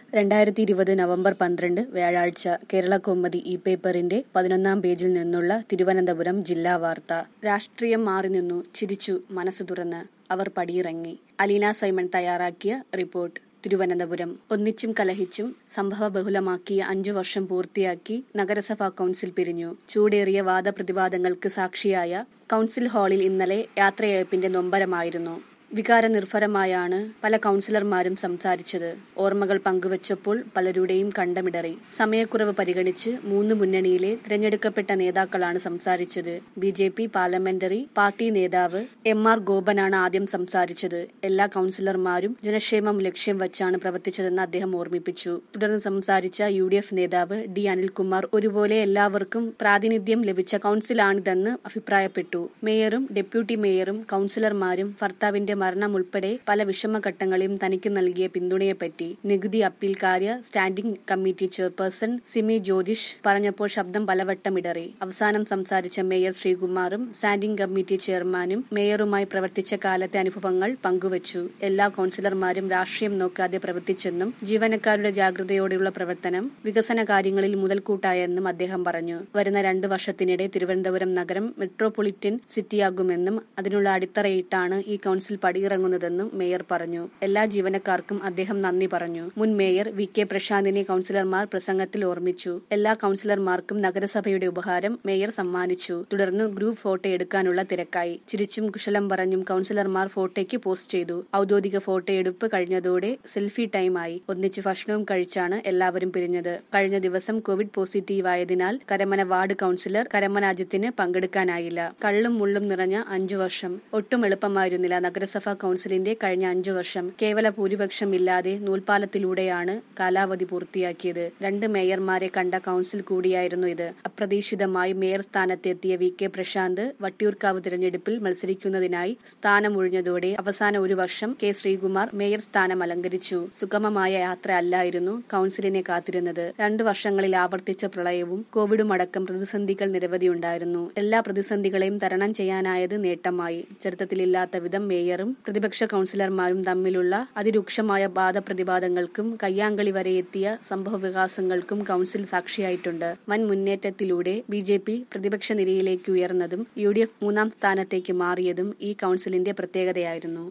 രണ്ടായിരത്തി ഇരുപത് നവംബർ പന്ത്രണ്ട് വ്യാഴാഴ്ച കേരള കൗമുദി ഇ പേപ്പറിന്റെ പതിനൊന്നാം പേജിൽ നിന്നുള്ള തിരുവനന്തപുരം ജില്ലാ വാർത്ത രാഷ്ട്രീയം മാറി നിന്നു ചിരിച്ചു മനസ്സ് തുറന്ന് അവർ പടിയിറങ്ങി അലീന സൈമൺ തയ്യാറാക്കിയ റിപ്പോർട്ട് തിരുവനന്തപുരം ഒന്നിച്ചും കലഹിച്ചും സംഭവബഹുലമാക്കിയ അഞ്ചു വർഷം പൂർത്തിയാക്കി നഗരസഭാ കൌൺസിൽ പിരിഞ്ഞു ചൂടേറിയ വാദപ്രതിവാദങ്ങൾക്ക് സാക്ഷിയായ കൌൺസിൽ ഹാളിൽ ഇന്നലെ യാത്രയയപ്പിന്റെ നൊമ്പരമായിരുന്നു വികാരനിർഭരമായാണ് പല കൌൺസിലർമാരും സംസാരിച്ചത് ഓർമ്മകൾ പങ്കുവച്ചപ്പോൾ പലരുടെയും കണ്ടമിടറി സമയക്കുറവ് പരിഗണിച്ച് മൂന്ന് മുന്നണിയിലെ തിരഞ്ഞെടുക്കപ്പെട്ട നേതാക്കളാണ് സംസാരിച്ചത് B J P parliamentary party നേതാവ് എം ആർ ഗോപനാണ് ആദ്യം സംസാരിച്ചത് എല്ലാ കൌൺസിലർമാരും ജനക്ഷേമം ലക്ഷ്യം വച്ചാണ് പ്രവർത്തിച്ചതെന്ന് അദ്ദേഹം ഓർമ്മിപ്പിച്ചു തുടർന്ന് സംസാരിച്ച യു ഡി എഫ് നേതാവ് ഡി അനിൽകുമാർ ഒരുപോലെ എല്ലാവർക്കും പ്രാതിനിധ്യം ലഭിച്ച കൌൺസിലാണിതെന്ന് അഭിപ്രായപ്പെട്ടു മേയറും ഡെപ്യൂട്ടി മേയറും കൌൺസിലർമാരും ഭർത്താവിന്റെ മരണം ഉൾപ്പെടെ പല വിഷമഘട്ടങ്ങളിലും തനിക്ക് നൽകിയ പിന്തുണയെപ്പറ്റി നികുതി അപ്പീൽ കാര്യ standing committee chairperson Simi Jyothish പറഞ്ഞപ്പോൾ ശബ്ദം പലവട്ടം ഇടറി അവസാനം സംസാരിച്ച മേയർ ശ്രീകുമാറും സ്റ്റാൻഡിംഗ് കമ്മിറ്റി ചെയർമാനും മേയറുമായി പ്രവർത്തിച്ച കാലത്തെ അനുഭവങ്ങൾ പങ്കുവച്ചു എല്ലാ കൌൺസിലർമാരും രാഷ്ട്രീയം നോക്കാതെ പ്രവർത്തിച്ചെന്നും ജീവനക്കാരുടെ ജാഗ്രതയോടെയുള്ള പ്രവർത്തനം വികസന കാര്യങ്ങളിൽ മുതൽക്കൂട്ടായെന്നും അദ്ദേഹം പറഞ്ഞു വരുന്ന രണ്ട് വർഷത്തിനിടെ തിരുവനന്തപുരം നഗരം മെട്രോപൊളിറ്റൻ സിറ്റിയാകുമെന്നും അതിനുള്ള അടിത്തറയിട്ടാണ് ഈ കൌൺസിൽ പടിയിറങ്ങുന്നതെന്നും മേയർ പറഞ്ഞു എല്ലാ ജീവനക്കാർക്കും അദ്ദേഹം നന്ദി പറഞ്ഞു മുൻ മേയർ വി കെ പ്രശാന്തിനെ കൌൺസിലർമാർ പ്രസംഗത്തിൽ ഓർമ്മിച്ചു എല്ലാ കൌൺസിലർമാർക്കും നഗരസഭയുടെ ഉപഹാരം മേയർ സമ്മാനിച്ചു തുടർന്ന് ഗ്രൂപ്പ് ഫോട്ടോ എടുക്കാനുള്ള തിരക്കായി ചിരിച്ചും കുശലം പറഞ്ഞും കൌൺസിലർമാർ ഫോട്ടോയ്ക്ക് പോസ്റ്റ് ചെയ്തു ഔദ്യോഗിക ഫോട്ടോ എടുപ്പ് കഴിഞ്ഞതോടെ സെൽഫി ടൈമായി ഒന്നിച്ച് ഭക്ഷണവും കഴിച്ചാണ് എല്ലാവരും പിരിഞ്ഞത് കഴിഞ്ഞ ദിവസം കോവിഡ് പോസിറ്റീവ് ആയതിനാൽ കരമന വാർഡ് കൌൺസിലർ കരമന അജിത്തിന് പങ്കെടുക്കാനായില്ല കള്ളും മുള്ളും നിറഞ്ഞ അഞ്ചു വർഷം ഒട്ടും എളുപ്പമായിരുന്നില്ല നഗരസഭാ കൌൺസിലിന്റെ കഴിഞ്ഞ അഞ്ചു വർഷം കേവല ഭൂരിപക്ഷം ഇല്ലാതെ നൂൽപാലത്തിലൂടെയാണ് കാലാവധി പൂർത്തിയാക്കിയത് രണ്ട് മേയർമാരെ കണ്ട കൌൺസിൽ കൂടിയായിരുന്നു ഇത് അപ്രതീക്ഷിതമായി മേയർ സ്ഥാനത്തെത്തിയ വി കെ പ്രശാന്ത് വട്ടിയൂർക്കാവ് തിരഞ്ഞെടുപ്പിൽ മത്സരിക്കുന്നതിനായി സ്ഥാനം ഒഴിഞ്ഞതോടെ അവസാന ഒരു വർഷം കെ ശ്രീകുമാർ മേയർ സ്ഥാനം അലങ്കരിച്ചു സുഗമമായ യാത്ര അല്ലായിരുന്നു കൌൺസിലിനെ കാത്തിരുന്നത് രണ്ടു വർഷങ്ങളിൽ ആവർത്തിച്ച പ്രളയവും കോവിഡും അടക്കം പ്രതിസന്ധികൾ നിരവധിയുണ്ടായിരുന്നു എല്ലാ പ്രതിസന്ധികളെയും തരണം ചെയ്യാനായത് നേട്ടമായി ചരിത്രത്തിലില്ലാത്ത വിധം മേയറും പ്രതിപക്ഷ കൌൺസിലർമാരും തമ്മിലുള്ള അതിരൂക്ഷമായ വാദപ്രതിവാദങ്ങൾക്കും കയ്യാങ്കളി വരെ എത്തിയ സംഭവ വികാസങ്ങൾക്കും കൌൺസിൽ സാക്ഷിയായിട്ടുണ്ട് വൻ മുന്നേറ്റത്തിലൂടെ ബി ജെ പി പ്രതിപക്ഷ നിരയിലേക്ക് ഉയർന്നതും യു ഡി എഫ് മൂന്നാം സ്ഥാനത്തേക്ക് മാറിയതും ഈ കൌൺസിലിന്റെ പ്രത്യേകതയായിരുന്നു